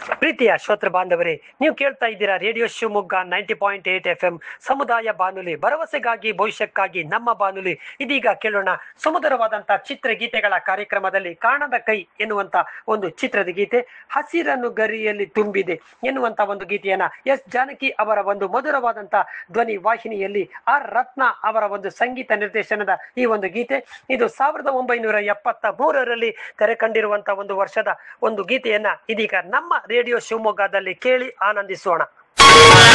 ಪ್ರೀತಿಯ ಶ್ರೋತೃ ಬಾಂಧವರೇ ನೀವು ಕೇಳ್ತಾ ಇದ್ದೀರಾ radio Shivamogga ninety point eight F M ಸಮುದಾಯ ಬಾನುಲಿ ಭರವಸೆಗಾಗಿ ಭವಿಷ್ಯಕ್ಕಾಗಿ ನಮ್ಮ ಬಾನುಲಿ ಇದೀಗ ಕೇಳೋಣ ಸುಮಧುರವಾದಂತ ಚಿತ್ರಗೀತೆಗಳ ಕಾರ್ಯಕ್ರಮದಲ್ಲಿ ಕಾಣದ ಕೈ ಎನ್ನುವಂತ ಒಂದು ಚಿತ್ರದ ಗೀತೆ ಹಸಿರನ್ನು ಗರಿಯಲ್ಲಿ ತುಂಬಿದೆ ಎನ್ನುವಂತ ಒಂದು ಗೀತೆಯನ್ನ ಎಸ್ ಜಾನಕಿ ಅವರ ಒಂದು ಮಧುರವಾದಂತ ಧ್ವನಿ ವಾಹಿನಿಯಲ್ಲಿ ಆರ್ ರತ್ನ ಅವರ ಒಂದು ಸಂಗೀತ ನಿರ್ದೇಶನದ ಈ ಒಂದು ಗೀತೆ ಇದು ಸಾವಿರದ ಒಂಬೈನೂರ ಎಪ್ಪತ್ತ ಮೂರರಲ್ಲಿ ತೆರೆ ಕಂಡಿರುವಂತ ಒಂದು ವರ್ಷದ ಒಂದು ಗೀತೆಯನ್ನ ಇದೀಗ ನಮ್ಮ ರೇಡಿಯೋ ಶಿವಮೊಗ್ಗದಲ್ಲಿ ಕೇಳಿ ಆನಂದಿಸೋಣ